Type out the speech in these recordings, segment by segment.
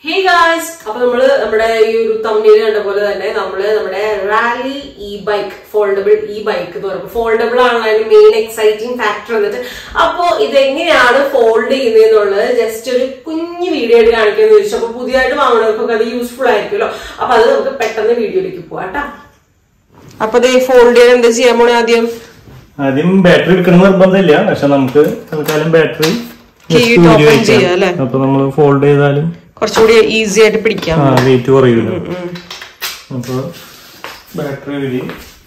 Hey guys അപ്പൊ നമ്മള് നമ്മുടെ ഈ ഒരു തമ്മിൽ കണ്ട പോലെ തന്നെ നമ്മള് നമ്മുടെ rally E bike foldable E bike എന്ന് പറയുമ്പോൾ ഫോൾഡബിൾ ആണ് അതിന്റെ മെയിൻ എക്സൈറ്റിംഗ് ഫാക്ടർ എന്നിട്ട് അപ്പോ ഇതെങ്ങനെയാണ് ഫോൾഡ് ചെയ്യുന്നതെന്നുള്ളത് ജസ്റ്റ് ഒരു കുഞ്ഞു വീഡിയോ ആയിട്ട് കാണിക്കാന്ന് ചോദിച്ചു അപ്പൊ പുതിയതായിട്ട് വാങ്ങുന്നവർക്കൊക്കെ അത് യൂസ്ഫുൾ ആയിരിക്കുമല്ലോ അപ്പൊ അത് നമുക്ക് പെട്ടെന്ന് വീഡിയോയിലേക്ക് പോവാം കേട്ടോ അപ്പൊ ഇത് ഫോൾഡ് ചെയ്യാൻ എന്താ ചെയ്യാൻ പോണേ ആദ്യം ആദ്യം ബാറ്ററി എടുക്കണം നിർബന്ധമില്ല പക്ഷെ നമുക്ക് തൽക്കാലം ബാറ്ററി Key it open ചെയ്യാം, അല്ലേ? അപ്പൊ നമ്മൾ ഫോൾഡ് ചെയ്താലും കുറച്ചുകൂടി ഈസി ആയിട്ട് പിടിക്കാം ആ വെയിറ്റ് കുറയൂല അപ്പൊ ബാറ്ററി വഴി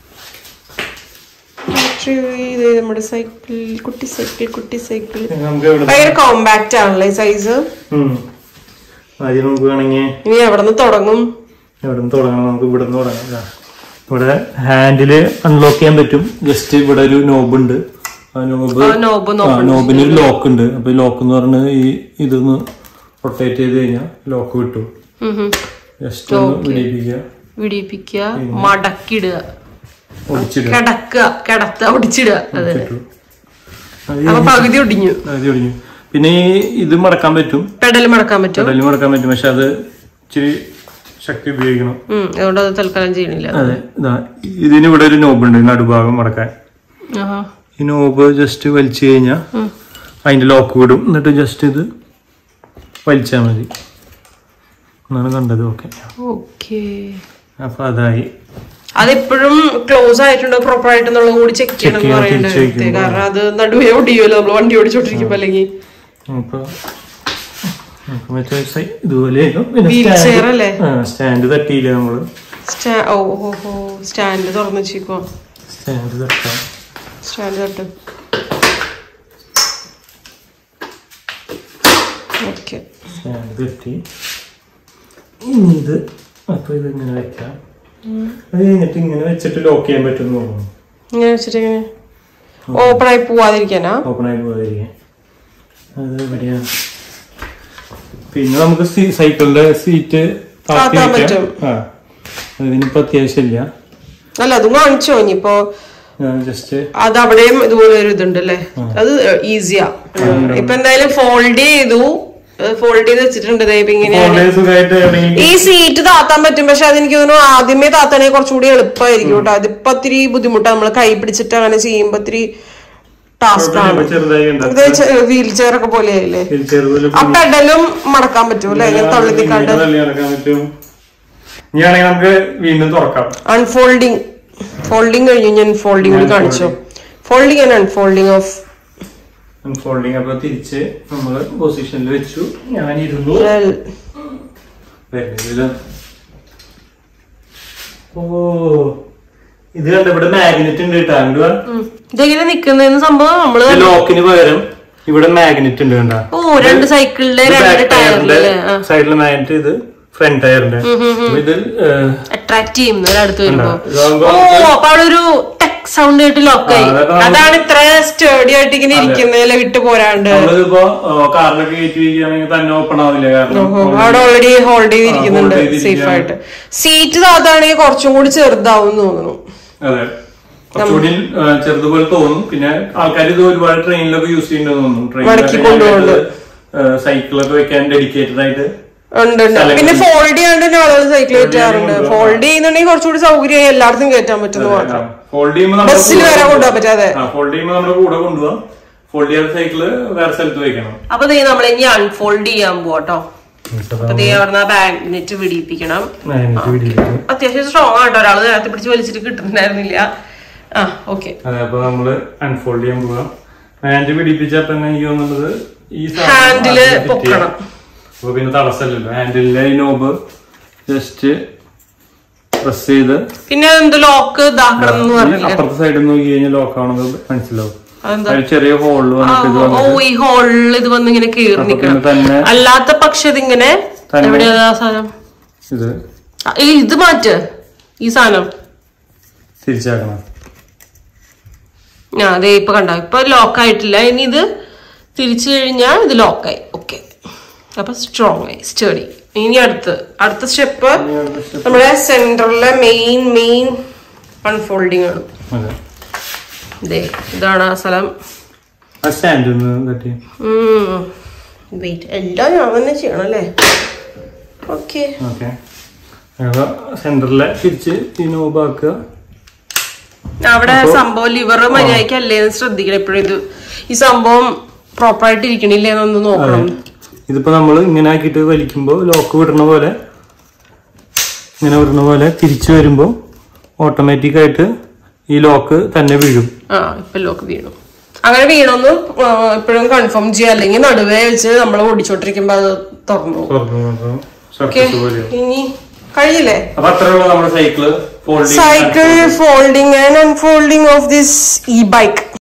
ഇത് നമ്മുടെ സൈക്കിൾ കുട്ടി സൈക്കിൾ കുട്ടി സൈക്കിൾ നമുക്ക് എവിടെ ഭയങ്കര കോമ്പാക്റ്റ് ആണല്ലേ സൈസ് ഉം. ആദ്യം നമുക്ക് വേണമെങ്കിൽ ഇനി എവിടെ നിന്ന് തുടങ്ങും എവിടെ നിന്ന് തുടങ്ങണം നമുക്ക് ഇവിടെ നിന്ന് തുടങ്ങാം ഇതാ. ഇവിടെ ഹാൻഡില് അൺലോക്ക് ചെയ്യാൻ പറ്റും ജസ്റ്റ് ഇവിടെ ഒരു നോബ് ഉണ്ട് ആ നോബ് ആ knob ആ നോബിന് ഒരു ലോക്ക് ഉണ്ട് അപ്പൊ ഈ ലോക്ക് എന്ന് പറഞ്ഞ് ഈ ഇതൊന്ന് റൊട്ടേറ്റ് ചെയ്ത് കഴിഞ്ഞാൽ ലോക്ക് കിട്ടും ജസ്റ്റ് ഒന്ന് വിടിപ്പിക്കുക വിടിപ്പിക്കുക മടക്കിടുക ഒടിച്ചിടുക കിടക്കുക കിടത്ത ഒടിച്ചിടുക അതെ കിട്ടും അത് അപ്പൊ പകുതി ഒടിഞ്ഞു അത് ഒടിഞ്ഞു പിന്നെ ഈ ഇത് മടക്കാൻ പറ്റും പെടൽ മടക്കാൻ പറ്റും കടലിൽ മടക്കാൻ പറ്റും പക്ഷെ അത് ഇച്ചിരി ശക്തി ഉപയോഗിക്കണം ഉം, അതുകൊണ്ട് അത് തൽക്കാലം ചെയ്യണില്ല അതെ ഇതാ ഇതിന് ഇവിടെ ഒരു നോബ് ഉണ്ട് നടുഭാഗം മടക്കാൻ ആഹാ. ഈ നോബ് ജസ്റ്റ് വലിച്ചു കഴിഞ്ഞാൽ അതിന്റെ ലോക്ക് വിടും എന്നിട്ട് ജസ്റ്റ് ഇത് വലിച്ചാൽ മതി എന്നാണ് കണ്ടത് ഓക്കെ ഓക്കേ അപ്പൊ അതായി അതെപ്പോഴും ക്ലോസ് ആയിട്ടുണ്ടോ പ്രോപ്പർ ആയിട്ടെന്നുള്ളത് കൂടി ചെക്ക് ചെയ്യണം എന്ന് ചെയ്യണം, പറയണ്ടേ തിരിച്ച് കാരണം അത് നടുവേ ഒടിയുമല്ലോ നമ്മൾ വണ്ടി ഓടിച്ചോണ്ടിരിക്കുമ്പോ അല്ലെങ്കിൽ അപ്പൊ നമുക്ക് മറ്റേ സൈ- ഇതുപോലെ Wheel chair അല്ലേ? സ്റ്റാൻഡ് തട്ടിയില്ല നമ്മള് സ്റ്റാ ഓ ഓ ഓ സ്റ്റാൻഡ് തുറന്നു വെച്ചേക്കോ സ്റ്റാൻഡ് തട്ടാം സ്റ്റാൻഡ് തൊട്ട് ഓക്കെ സ്റ്റാൻഡ് തട്ടി ഇനി ഇത് അപ്പൊ ഇത് ഇങ്ങനെ വെക്കാം അത് കഴിഞ്ഞിട്ട് ഇങ്ങനെ വെച്ചിട്ട് ലോക്ക് ചെയ്യാൻ പറ്റും എന്ന് തോന്നുന്നു ഇങ്ങനെ വെച്ചിട്ട് ഇങ്ങനെ ഓപ്പൺ ആയി പോവാതിരിക്കാനാ ഓപ്പൺ ആയിട്ട് പോകാതിരിക്കാൻ അത് എവിടെയാണ് പിന്നെ നമുക്ക് സീ- സൈക്കിളിന്റെ സീറ്റ് താഴ്ത്തി താത്താൻ വെക്കാം. പറ്റും. ആ അതിനിപ്പോ അത്യാവശ്യമില്ല അല്ല അതും കാണിച്ചോ ഇനിയിപ്പോ ഞാൻ ജസ്റ്റ് അത് അവിടെയും ഇതുപോലെ ഒരു ഇതുണ്ട് അല്ലേ അത് ഈസിയാ ഇപ്പൊ എന്തായാലും ഫോൾഡ് ചെയ്തു ഫോൾഡ് ചെയ്ത് വെച്ചിട്ടുണ്ട് ദേ ഇപ്പൊ ഇങ്ങനെയാണ് വളരെ സുഖമായിട്ട് എവിടെയെങ്കിലും ഈ സീറ്റ് താത്താൻ പറ്റും പക്ഷെ അതെനിക്ക് തോന്നുന്നു ആദ്യമേ താത്താണെങ്കിൽ കുറച്ചുകൂടി എളുപ്പമായിരിക്കും കേട്ടോ അതിപ്പോ ഇത്തിരി ബുദ്ധിമുട്ടാണ് നമ്മൾ കൈ പിടിച്ചിട്ട് അങ്ങനെ ചെയ്യുമ്പോ ഇത്തിരി ടാസ്ക് ആണ് ഇപ്പൊ ചെറുതായി ഉണ്ട് ഇത് വീൽ ചെയർ ഒക്കെ പോലെയല്ലേ ചെറുതിൽ ആ പെഡലും മടക്കാൻ പറ്റും അല്ലെ ഇങ്ങനെ തള്ളി നിൽക്കാണ്ട് തള്ളി നടക്കാൻ പറ്റും ഇനിയാണെങ്കിൽ നമുക്ക് വീണ്ടും തുറക്കാം അൺഫോൾഡിങ് ഫോൾഡിങ് കഴിഞ്ഞു ഞാൻ ഫോൾഡിങ് കൂടി കാണിച്ചു folding and unfolding of folding അപ്പൊ തിരിച്ച് നമ്മള് പൊസിഷനിൽ വെച്ചു ഞാനിരുന്നു വരുന്നില്ല ഓ ഇത് കണ്ട ഇവിടെ മാഗ്നറ്റ് ഉണ്ട് കേട്ടോ അങ്ങോട്ട് വാ. ഇതെങ്ങനെ നിക്കുന്നതെന്ന് സംഭവം നമ്മള് ഇത് ലോക്കിന് പകരം ഇവിടെ മാഗ്നറ്റ് ഉണ്ട് കണ്ട ഓ രണ്ട് സൈക്കിളിന്റെ രണ്ട് ടയറില് സൈഡിൽ മാഗ്നറ്റ് ഇത് ഫ്രണ്ട് ടയറിന്റെ അപ്പൊ ഇത് ഏഹ്, അട്രാക്ട് ചെയ്യുന്നു അടുത്ത് വരുമ്പോ ഇതാകുമ്പോ ഓ അപ്പൊ അവിടെ ഒരു ടെക് സൗണ്ട് ആയിട്ട് ലോക്കായി ആ, അതൊക്കെ നമുക്ക് അതാണ് ഇത്ര സ്റ്റേഡി ആയിട്ട് ഇങ്ങനെ ഇരിക്കുന്നതിലെ വിട്ടു പോരാണ്ട് നമ്മളിതിപ്പോ ഏഹ്, കാറിലൊക്കെ കയറ്റി വയ്ക്കുകയാണെങ്കിൽ തന്നെ ഓപ്പൺ ആവില്ല കാരണം ഓ, അവിടെ ഓൾറെഡി ഹോൾഡ് ചെയ്തിരിക്കുന്നുണ്ട് hold ചെയ്തിരിക്കുകയാണ്. സേഫ് ആയിട്ട് സീറ്റ് താത്താണെങ്കിൽ കുറച്ചും കൂടി ചെറുതാവും എന്ന് തോന്നുന്നു അതെ കുറച്ചുകൂടി ഏഹ്, ചെറുതുപോലെ തോന്നും പിന്നെ ആൾക്കാർ ഇത് ഒരുപാട് ട്രെയിനിലൊക്കെ യൂസ് ചെയ്യുന്നുണ്ടെന്ന് തോന്നുന്നു മടക്കി കൊണ്ടുപോകുന്നുണ്ട്. ട്രെയിനിലൊക്കെ സൈക്കിളൊക്കെ വെക്കാൻ ഡെഡിക്കേറ്റഡ് ആയിട്ട് ഉണ്ട് ഉണ്ട് പിന്നെ ഫോൾഡ് ചെയ്യാണ്ട് ആളുകൾ സൈക്കിൾ കയറ്റാറുണ്ട് ഫോൾഡ് ചെയ്യുന്നുണ്ടെങ്കിൽ കുറച്ചുകൂടി സൗകര്യമായി എല്ലായിടത്തും കയറ്റാൻ പറ്റുന്നു മാത്രം ഫോൾഡ് ചെയ്യുമ്പോൾ നമ്മുടെ ബസ്സിൽ വരെ കൊണ്ടുപോകാൻ പറ്റാതെ ഫോൾഡ് ചെയ്യുമ്പോൾ നമ്മുടെ കൂടെ കൊണ്ടുപോകാം ഫോൾഡ് ചെയ്യാത്ത സൈക്കിള് വേറെ സ്ഥലത്ത് വെക്കണം അപ്പൊ ദേ നമ്മൾ ഇനി അൺഫോൾഡ് ചെയ്യാൻ പോട്ടോ അപ്പൊ ദേ അവിടുന്ന് ബാഗ്നെറ്റ് പിടിപ്പിക്കണം മാഗ്നറ്റ് പിടിയിലിട്ട്. അത്യാവശ്യം സ്ട്രോങ് ആട്ടോ ഒരാൾ നേരത്തെ പിടിച്ച് വലിച്ചിട്ട് കിട്ടുന്നുണ്ടായിരുന്നില്ല ആ ഓക്കെ അതെ അപ്പൊ നമ്മള് അൺഫോൾഡ് ചെയ്യാൻ പോവാം ഹാൻഡ് പിടിപ്പിച്ചാൽ തന്നെ എനിക്ക് തോന്നുന്നത് ഈ സാധനം ഹാൻഡില് ആദ്യം fit പൊക്കണം. ചെയ്യാം. അപ്പൊ പിന്നെ തടസ്സമില്ലല്ലോ ഹാൻഡിലെ ഈ നോബ് ജസ്റ്റ് പ്രസ് ചെയ്ത് പിന്നെ എന്ത് ലോക്ക് ഇതാക്കണം എന്ന് പറഞ്ഞില്ല അപ്പുറത്തെ സൈഡിൽ നോക്കി കഴിഞ്ഞാൽ ലോക്ക് ആവണത് മനസ്സിലാവും അതെന്താ അതിൽ ചെറിയ ഹോളിൽ വന്നിട്ട് ഇത് ഓ ഈ ഹോളിൽ ഇത് വന്ന് ഇങ്ങനെ കീറി അപ്പൊ നിക്കണം പിന്നെ തന്നെ അല്ലാത്ത പക്ഷെ ഇതിങ്ങനെ തന്നെ- എവിടെയാ ആ സാധനം ഇത് ആ, ഈ ഇത് മാറ്റ് ഈ സാധനം തിരിച്ചാക്കണം ആ അതെ ഇപ്പൊ കണ്ടോ ഇപ്പൊ ലോക്ക് ആയിട്ടില്ല ഇനി ഇത് തിരിച്ചു കഴിഞ്ഞാൽ ഇത് ലോക്കായി ഓക്കെ അപ്പൊ സ്ട്രോങ് ആയി സ്റ്റഡി ഇനി അടുത്ത് അടുത്ത സ്റ്റെപ്പ് നമ്മുടെ സെന്ററിലെ മെയിൻ മെയിൻ അൺഫോൾഡിങ് ആണ് അതെ ഇതേ ഇതാണ് ആ സ്ഥലം ആ സ്റ്റാൻഡ് ഒന്ന് തട്ടി വെയിറ്റ് എല്ലാം ഞാൻ തന്നെ ചെയ്യണം അല്ലേ ഓക്കെ ഓക്കെ സെന്ററിലെ തിരിച്ച് ഈ നോബാക്കുക അവിടെ സംഭവം ലിവർ മര്യാദയ്ക്ക് അല്ലേ എന്ന് ശ്രദ്ധിക്കണം എപ്പോഴും ഇത് ഈ സംഭവം പ്രോപ്പർ ആയിട്ട് ഇരിക്കണില്ലേ എന്നൊന്ന് നോക്കണം ഇതിപ്പോ നമ്മൾ ഇങ്ങനെ ആക്കിയിട്ട് വലിക്കുമ്പോൾ ലോക്ക് വിടുന്ന പോലെ ഇങ്ങനെ വിടുന്ന പോലെ തിരിച്ചു വരുമ്പോൾ ഓട്ടോമാറ്റിക് ആയിട്ട് ഈ ലോക്ക് തന്നെ വീഴും ആ ഇപ്പൊ ലോക്ക് വീണു അങ്ങനെ വീണൊന്ന് എപ്പോഴും കൺഫേം ചെയ്യുക അല്ലെങ്കിൽ നടുവേ വെച്ച് നമ്മൾ ഓടിച്ചോണ്ടിരിക്കുമ്പോ അത് തുറന്നു പോകും. തുറന്നു ഓക്കെ സർക്കസ് പോലെ ഇനി കഴിയില്ലേ അപ്പൊ അത്രയുള്ള നമ്മുടെ cycle folding cycle folding and unfolding of this e-bike